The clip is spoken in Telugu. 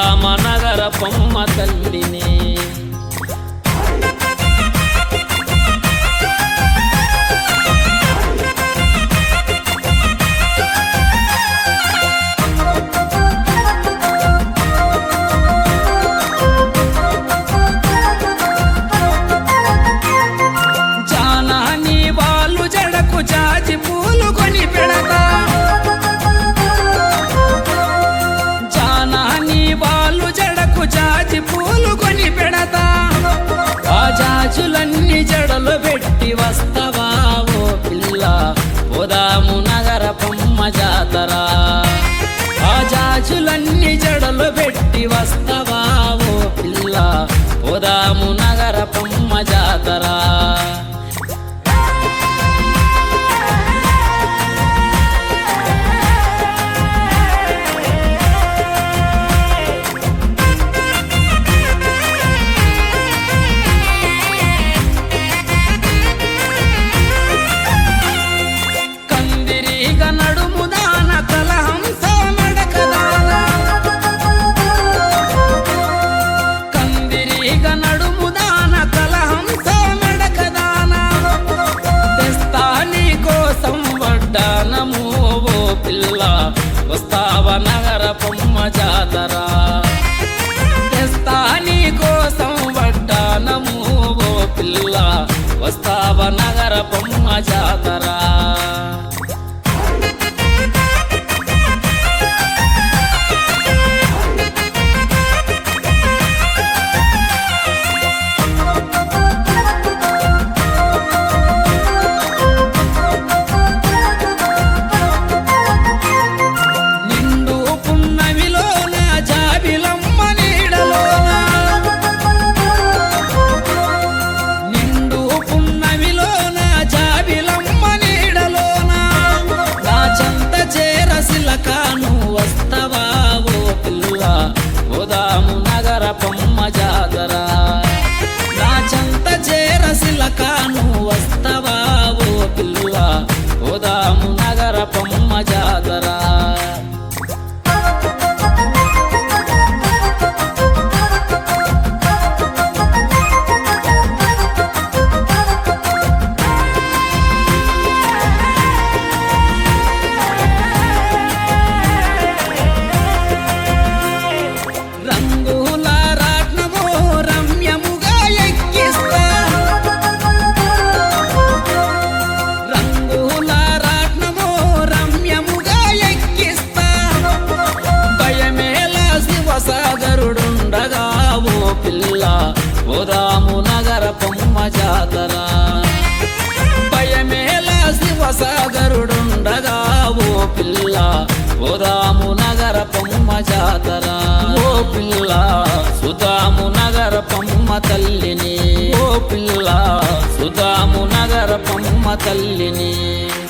సుధామ నగర పొమ్మ తల్లిని జానాని వాళ్ళు జడకు జాజి పూలు కొని పెడతా జానాని వాళ్ళు జడకు జాజి పూలు కొని పెడతా ఆ జాజులన్నీ జడలు పెట్టి వస్తావా ఓ పిల్ల పోదాము నగర పొమ్మ జాతరా ఆ జాజులన్నీ జడలు పెట్టి వస్తావా ఓ పిల్ల పోదాము నగర పొమ్మ జాతరా కందిరీగ నడుముదాన కలహంస నడకదాన కందిరీగ నడుముదాన కలహంస నడకదాన తెస్తాని కోసం వడ్డానము ఓ పిల్ల వస్తావ నగర పొమ్మ జాతరా తెస్తాని కోసం వడ్డానము ఓ పిల్ల వస్తావ నగర పొమ్మ జాతరా నిండు పున్నమిలోన జాబిలమ్మ నీడలోన నిండు పున్నమిలోన జాబిలమ్మ నీడలోన నా చెంత చేరసిలకాను వస్తవా ఓ పిల్ల ఉదాము నగర పొమ్మ జాతరా నా చెంత చేరసిలకాను వస్తవా ఓ పిల్ల ఉదాము నగర పొమ్మ జాతరా రంగుల రాట్నము రమ్యముగా ఎక్కిస్తా రంగుల రాట్నము రమ్యముగా ఎక్కిస్తా భయమేల శివసాగరుడుండగా ఓ పిల్ల ఉదాము నగర పొమ్మ జాతరా భయమేల శివసాగరుడుండగా ఓ పిల్ల ఉదాము నగర పొమ్మ జాతరా ఓ పిల్ల సుధాము నగర పొమ్మ తల్లిని ఓ పిల్ల సుధాము నగర పొమ్మ తల్లిని